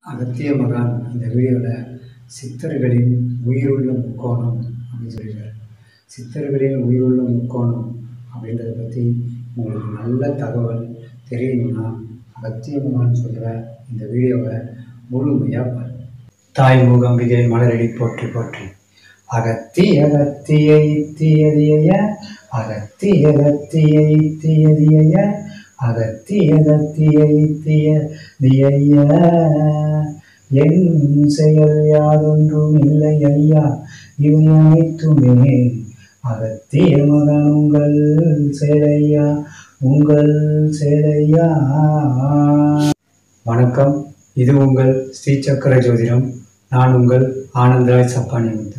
அகத்திய மகான் இந்த வீடியோவில் சித்தர்களின் உயிருள்ள முக்கோணம் அப்படின்னு சொல்லியிருக்காரு சித்தர்களின் உயிருள்ள முக்கோணம் அப்படின்றத பற்றி உங்களுக்கு நல்ல தகவல் தெரியணும்னா அகத்திய மகான் சொல்கிற இந்த வீடியோவை முழுமையாக பாருங்கள் தாய் மூகம்பிகை மலரடி போற்றி போற்றி அகத்திய அகத்திய இத்தியதிய அகத்திய அகத்திய இத்தியதிய அகத்திய அகத்திய இத்திய தியைய என் செயல் யாதொன்றும் இல்லை ஐயா இவை அனைத்துமே அகத்திய மகன் உங்கள் செயலையா உங்கள் செயலையா வணக்கம் இது உங்கள் ஸ்ரீ சக்கர ஜோதிடம் நான் உங்கள் ஆனந்தராய் சப்பானி முத்து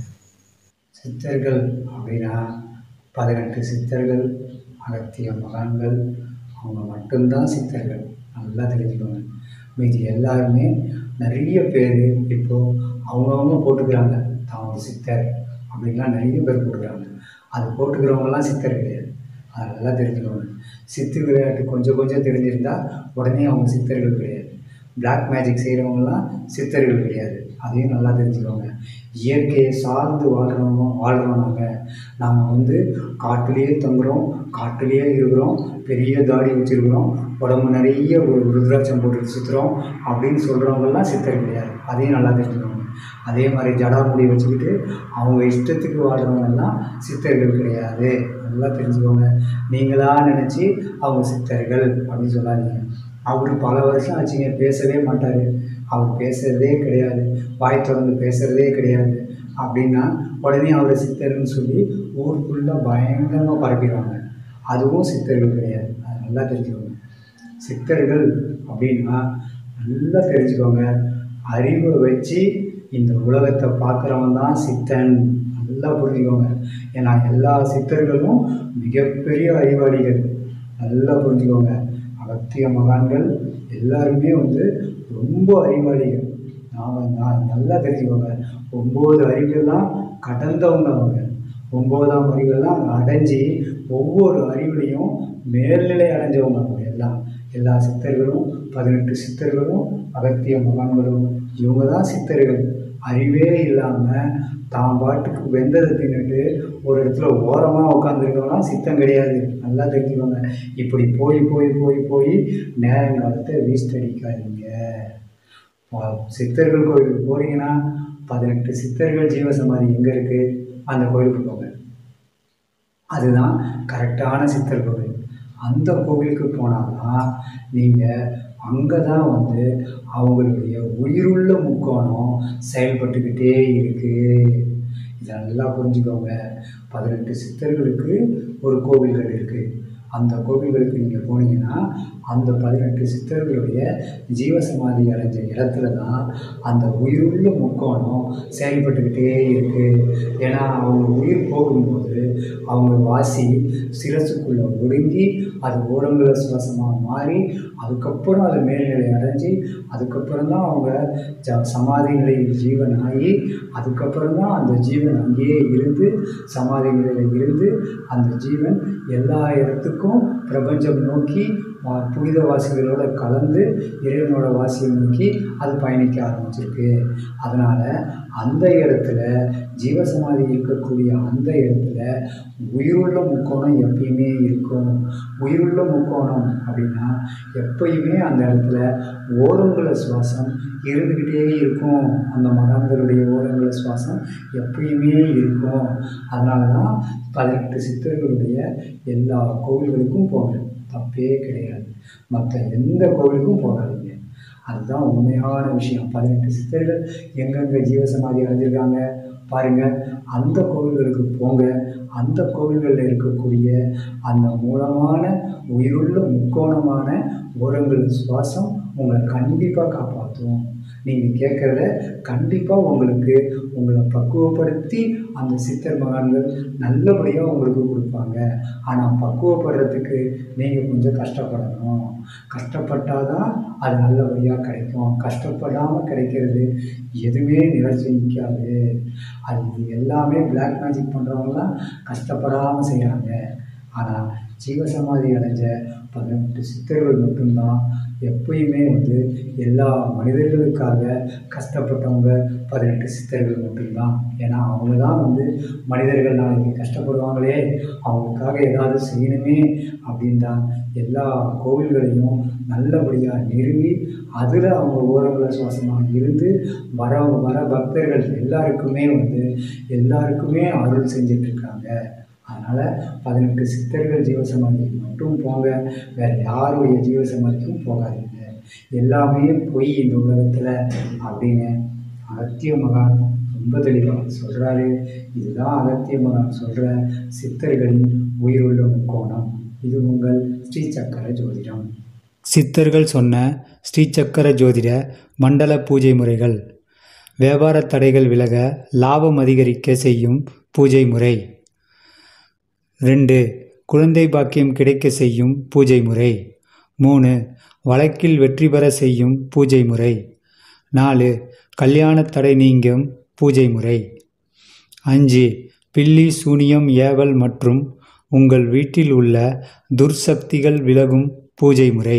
சித்தர்கள் அப்படின்னா பதினெட்டு சித்தர்கள் அகத்திய மகான்கள் அவங்க மட்டும்தான் சித்தர்கள் நல்லா தெரிஞ்சுக்கோங்க மீதி எல்லாருமே நிறைய பேர் இப்போது அவங்கவுங்க போட்டுக்கிறாங்க தான் ஒரு சித்தர் அப்படின்லாம் நிறைய பேர் போட்டுக்கிறாங்க அது போட்டுக்கிறவங்கலாம் சித்தர் கிடையாது அது நல்லா தெரிஞ்சுக்கோங்க சித்து விளையாட்டு கொஞ்சம் கொஞ்சம் தெரிஞ்சிருந்தா உடனே அவங்க சித்தர்கள் கிடையாது பிளாக் மேஜிக் செய்கிறவங்கலாம் சித்தர்கள் கிடையாது அதையும் நல்லா தெரிஞ்சுக்கோங்க இயற்கையை சார்ந்து வாழ்கிறவங்க வாழ்கிறோம் நாங்கள் நாம் வந்து காட்டுலேயே தங்குறோம் காட்டுலேயே இருக்கிறோம் பெரிய தாடி வச்சுருக்கிறோம் உடம்பு நிறைய ஒரு ருத்ராட்சம் போட்டு சுற்றுறோம் அப்படின்னு சொல்கிறவங்கெல்லாம் சித்தர் கிடையாது அதையும் நல்லா தெரிஞ்சுக்கோங்க அதே மாதிரி ஜடாமுடி வச்சுக்கிட்டு அவங்க இஷ்டத்துக்கு வாழ்கிறவங்கெல்லாம் சித்தர்கள் கிடையாது நல்லா தெரிஞ்சுக்கோங்க நீங்களாக நினச்சி அவங்க சித்தர்கள் அப்படின்னு சொல்லாதீங்க அவர் பல வருஷம் ஆச்சுங்க பேசவே மாட்டார் அவர் பேசுகிறதே கிடையாது வாய் திறந்து பேசுகிறதே கிடையாது அப்படின்னா உடனே அவரை சித்தர்னு சொல்லி ஊருக்குள்ளே பயங்கரமாக பரப்பிடுவாங்க அதுவும் சித்தர்கள் கிடையாது அது நல்லா தெரிஞ்சுக்கோங்க சித்தர்கள் அப்படின்னா நல்லா தெரிஞ்சுக்கோங்க அறிவை வச்சு இந்த உலகத்தை பார்க்குறவன் தான் சித்தன் நல்லா புரிஞ்சுக்கோங்க ஏன்னா எல்லா சித்தர்களும் மிகப்பெரிய அறிவாளிகள் நல்லா புரிஞ்சுக்கோங்க அகத்திய மகான்கள் எல்லாருமே வந்து ரொம்ப அறிவாளிகள் நாம் நான் நல்லா தெரிஞ்சுக்கோங்க ஒம்பது அறிவுகள்லாம் கடந்தவங்க அவங்க ஒம்போதாம் அறிவெல்லாம் அடைஞ்சி ஒவ்வொரு அறிவுலையும் மேல்நிலை அடைஞ்சவங்க அவங்க எல்லாம் எல்லா சித்தர்களும் பதினெட்டு சித்தர்களும் அகத்திய மகான்களும் இவங்க தான் சித்தர்கள் அறிவே இல்லாமல் தான் பாட்டுக்கு வெந்ததை தின்னுட்டு ஒரு இடத்துல ஓரமாக உட்காந்துருக்கவங்களாம் சித்தம் கிடையாது நல்லா தெரிஞ்சுக்கோங்க இப்படி போய் போய் போய் போய் நேரங்காலத்தை வேஸ்ட் அடிக்காதீங்க சித்தர்கள் கோயிலுக்கு போகிறீங்கன்னா பதினெட்டு சித்தர்கள் ஜீவசமாதி எங்கே இருக்குது அந்த கோயிலுக்கு போங்க அதுதான் கரெக்டான சித்தர் கோவில் அந்த கோவிலுக்கு போனால் தான் நீங்கள் அங்கே தான் வந்து அவங்களுடைய உயிருள்ள முக்கோணம் செயல்பட்டுக்கிட்டே இருக்குது இதை நல்லா புரிஞ்சுக்கோங்க பதினெட்டு சித்தர்களுக்கு ஒரு கோவில்கள் இருக்குது அந்த கோவில்களுக்கு நீங்கள் போனீங்கன்னா அந்த பதினெட்டு சித்தர்களுடைய ஜீவசமாதி அடைஞ்ச இடத்துல தான் அந்த உயிருள்ள முக்கோணம் செயல்பட்டுக்கிட்டே இருக்குது ஏன்னா அவங்க உயிர் போகும்போது அவங்க வாசி சிரசுக்குள்ளே ஒடுங்கி அது ஓரங்கள சுவாசமாக மாறி அதுக்கப்புறம் அது மேல்நிலை அடைஞ்சு அதுக்கப்புறம் தான் அவங்க ஜ சமாதி நிலையில் ஜீவன் ஆகி அதுக்கப்புறம் தான் அந்த ஜீவன் அங்கேயே இருந்து சமாதி நிலையில் இருந்து அந்த ஜீவன் எல்லா இடத்துக்கும் பிரபஞ்சம் நோக்கி புனித வாசிகளோட கலந்து இறைவனோட வாசியை நோக்கி அது பயணிக்க ஆரம்பிச்சிருக்கு அதனால் அந்த இடத்துல ஜீவசமாதி இருக்கக்கூடிய அந்த இடத்துல உயிருள்ள முக்கோணம் எப்பயுமே இருக்கும் உயிருள்ள முக்கோணம் அப்படின்னா எப்பயுமே அந்த இடத்துல ஓரங்குல சுவாசம் இருந்துக்கிட்டே இருக்கும் அந்த மகான்களுடைய ஓரங்குல சுவாசம் எப்பயுமே இருக்கும் அதனால தான் பதினெட்டு சித்தர்களுடைய எல்லா கோவில்களுக்கும் போங்க தப்பே கிடையாது மற்ற எந்த கோவிலுக்கும் போகாதீங்க அதுதான் உண்மையான விஷயம் பதினெட்டு சித்தர்கள் எங்கெங்கே ஜீவசமாதி அடைஞ்சிருக்காங்க பாருங்கள் அந்த கோவில்களுக்கு போங்க அந்த கோவில்களில் இருக்கக்கூடிய அந்த மூலமான உயிருள்ள முக்கோணமான ஓரங்கள் சுவாசம் உங்களை கண்டிப்பாக காப்பாற்றும் நீங்கள் கேட்குறத கண்டிப்பாக உங்களுக்கு உங்களை பக்குவப்படுத்தி அந்த சித்தர் மகான்கள் நல்லபடியாக உங்களுக்கு கொடுப்பாங்க ஆனால் பக்குவப்படுறதுக்கு நீங்கள் கொஞ்சம் கஷ்டப்படணும் கஷ்டப்பட்டால் தான் அது நல்லபடியாக கிடைக்கும் கஷ்டப்படாமல் கிடைக்கிறது எதுவுமே நிலச்சி நிற்காது அது இது எல்லாமே பிளாக் மேஜிக் பண்ணுறவங்களாம் கஷ்டப்படாமல் செய்கிறாங்க ஆனால் ஜீவசமாதி அடைஞ்ச பதினெட்டு சித்தர்கள் மட்டும்தான் எப்பயுமே வந்து எல்லா மனிதர்களுக்காக கஷ்டப்பட்டவங்க பதினெட்டு சித்தர்கள் மட்டும்தான் ஏன்னா அவங்க தான் வந்து மனிதர்கள் நாளைக்கு கஷ்டப்படுவாங்களே அவங்களுக்காக ஏதாவது செய்யணுமே அப்படின்னு தான் எல்லா கோவில்களையும் நல்லபடியாக நிறுவி அதில் அவங்க ஓரங்களில் சுவாசமாக இருந்து வர வர பக்தர்கள் எல்லாருக்குமே வந்து எல்லாருக்குமே அருள் செஞ்சிட்ருக்காங்க அதனால் பதினெட்டு சித்தர்கள் ஜீவசமாதிக்கு மட்டும் போங்க வேறு யாருடைய ஜீவசமாதிக்கும் போகாதீங்க எல்லாமே பொய் இந்த உலகத்தில் அப்படின்னு அகத்திய மகான் ரொம்ப தெளிவாக சொல்கிறாரு இதுதான் அகத்திய மகான் சொல்கிற சித்தர்களின் உயிருள்ள முக்கோணம் இது உங்கள் ஸ்ரீ சக்கர ஜோதிடம் சித்தர்கள் சொன்ன ஸ்ரீசக்கர ஜோதிட மண்டல பூஜை முறைகள் வியாபார தடைகள் விலக லாபம் அதிகரிக்க செய்யும் பூஜை முறை ரெண்டு குழந்தை பாக்கியம் கிடைக்க செய்யும் பூஜை முறை மூணு வழக்கில் வெற்றி பெற செய்யும் பூஜை முறை நாலு கல்யாண தடை நீங்கும் பூஜை முறை அஞ்சு பில்லி சூனியம் ஏவல் மற்றும் உங்கள் வீட்டில் உள்ள துர்சக்திகள் விலகும் பூஜை முறை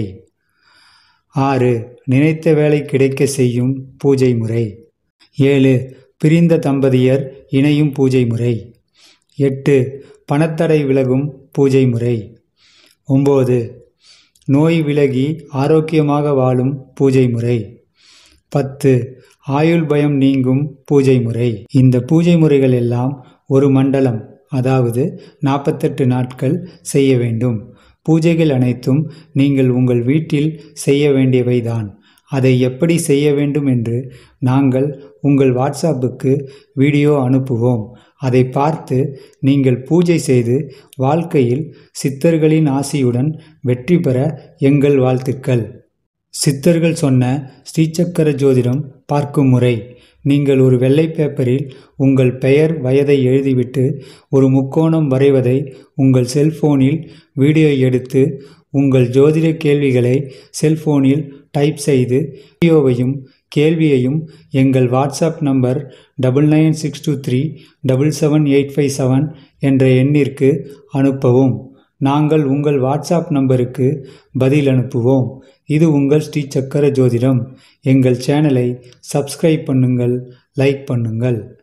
ஆறு நினைத்த வேலை கிடைக்க செய்யும் பூஜை முறை ஏழு பிரிந்த தம்பதியர் இணையும் பூஜை முறை எட்டு பணத்தடை விலகும் பூஜை முறை ஒம்பது நோய் விலகி ஆரோக்கியமாக வாழும் பூஜை முறை பத்து ஆயுள் பயம் நீங்கும் பூஜை முறை இந்த பூஜை முறைகள் எல்லாம் ஒரு மண்டலம் அதாவது நாற்பத்தெட்டு நாட்கள் செய்ய வேண்டும் பூஜைகள் அனைத்தும் நீங்கள் உங்கள் வீட்டில் செய்ய வேண்டியவைதான் அதை எப்படி செய்ய வேண்டும் என்று நாங்கள் உங்கள் வாட்ஸ்அப்புக்கு வீடியோ அனுப்புவோம் அதை பார்த்து நீங்கள் பூஜை செய்து வாழ்க்கையில் சித்தர்களின் ஆசியுடன் வெற்றி பெற எங்கள் வாழ்த்துக்கள் சித்தர்கள் சொன்ன ஸ்ரீசக்கர ஜோதிடம் பார்க்கும் முறை நீங்கள் ஒரு வெள்ளை பேப்பரில் உங்கள் பெயர் வயதை எழுதிவிட்டு ஒரு முக்கோணம் வரைவதை உங்கள் செல்போனில் வீடியோ எடுத்து உங்கள் ஜோதிட கேள்விகளை செல்போனில் டைப் செய்து வீடியோவையும் கேள்வியையும் எங்கள் WhatsApp number double nine six two three double seven eight five seven என்ற எண்ணிற்கு அனுப்பவும் நாங்கள் உங்கள் வாட்ஸ்அப் நம்பருக்கு பதில் அனுப்புவோம் இது உங்கள் ஸ்ரீ சக்கர ஜோதிடம் எங்கள் சேனலை சப்ஸ்கிரைப் பண்ணுங்கள் லைக் பண்ணுங்கள்